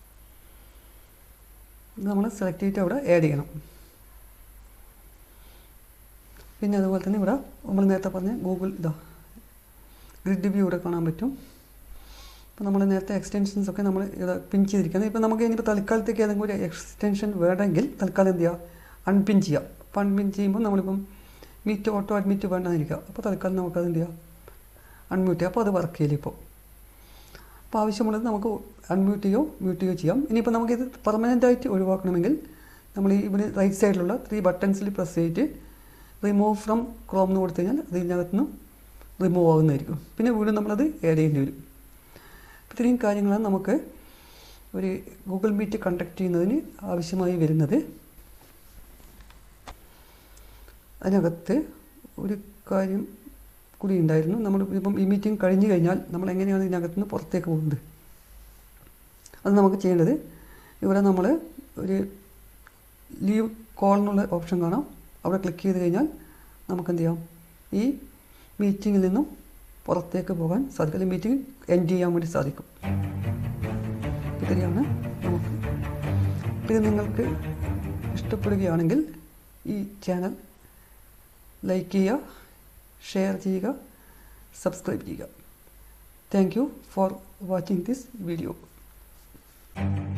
ഇത് നമ്മൾ സെലക്ട് ചെയ്തിട്ട് അവിടെ ആഡ് ചെയ്യണം പിന്നെ അതുപോലെ തന്നെ ഇവിടെ നമ്മൾ നേരത്തെ പറഞ്ഞ ഗൂഗിൾ ഇതാ ഗ്രിഡ് വ്യൂ ഇവിടെ കാണാൻ പറ്റും അപ്പോൾ നമ്മൾ നേരത്തെ എക്സ്റ്റൻഷൻസ് ഒക്കെ നമ്മൾ ഇവിടെ പിൻ ചെയ്തിരിക്കുന്നത് ഇപ്പോൾ നമുക്ക് ഇനിയിപ്പോൾ തൽക്കാലത്തേക്ക് ഏതെങ്കിലും ഒരു എക്സ്റ്റൻഷൻ വേണമെങ്കിൽ തൽക്കാലം എന്ത് ചെയ്യുക അൺപിൻ ചെയ്യാം അപ്പോൾ അൺപിൻ ചെയ്യുമ്പോൾ നമ്മളിപ്പം മീറ്റ് ഓട്ടോ അഡ്മിറ്റ് വേണ്ടെന്നിരിക്കുക അപ്പോൾ തൽക്കാലം നമുക്കത് എന്ത് ചെയ്യാം അൺമ്യൂട്ട് ചെയ്യാം അപ്പോൾ അത് വർക്ക് ചെയ്യില്ല ഇപ്പോൾ അപ്പോൾ ആവശ്യമുള്ളത് നമുക്ക് അൺമ്യൂട്ട് ചെയ്യോ മ്യൂട്ട് ചെയ്യോ ചെയ്യാം ഇനിയിപ്പോൾ നമുക്കിത് പെർമനൻ്റ് ആയിട്ട് ഒഴിവാക്കണമെങ്കിൽ നമ്മൾ ഈ ഇവിടെ റൈറ്റ് സൈഡിലുള്ള ത്രീ ബട്ടൺസിൽ പ്രസ് ചെയ്തിട്ട് റിമൂവ് ഫ്രം ക്രോം എന്ന് കൊടുത്തു കഴിഞ്ഞാൽ അതിനകത്ത് നിന്ന് റിമൂവ് ആകുന്നതായിരിക്കും പിന്നെ വീണ്ടും നമ്മളത് ആഡ് ചെയ്യേണ്ടി വരും ഇത്രയും കാര്യങ്ങളാണ് നമുക്ക് ഒരു ഗൂഗിൾ മീറ്റ് കണ്ടക്ട് ചെയ്യുന്നതിന് ആവശ്യമായി വരുന്നത് അതിനകത്ത് ഒരു കാര്യം കൂടി ഉണ്ടായിരുന്നു നമ്മൾ ഇപ്പം ഈ മീറ്റിംഗ് കഴിഞ്ഞ് കഴിഞ്ഞാൽ നമ്മൾ എങ്ങനെയാണ് ഇതിനകത്ത് നിന്ന് പുറത്തേക്ക് പോകുന്നത് അത് നമുക്ക് ചെയ്യേണ്ടത് ഇവിടെ നമ്മൾ ഒരു ലീവ് കോൾ എന്നുള്ള ഓപ്ഷൻ കാണാം അവിടെ ക്ലിക്ക് ചെയ്ത് കഴിഞ്ഞാൽ നമുക്ക് എന്ത് ചെയ്യാം ഈ മീറ്റിങ്ങിൽ നിന്നും പുറത്തേക്ക് പോകാൻ സാധിക്കും അല്ലെങ്കിൽ മീറ്റിംഗ് എൻഡ് ചെയ്യാൻ വേണ്ടി സാധിക്കും ഇത്രയാണ് നമുക്ക് ഇത് നിങ്ങൾക്ക് ഇഷ്ടപ്പെടുകയാണെങ്കിൽ ഈ ചാനൽ ലൈക്ക് ചെയ്യുക ഷെയർ ചെയ്യുക സബ്സ്ക്രൈബ് ചെയ്യുക thank you for watching this video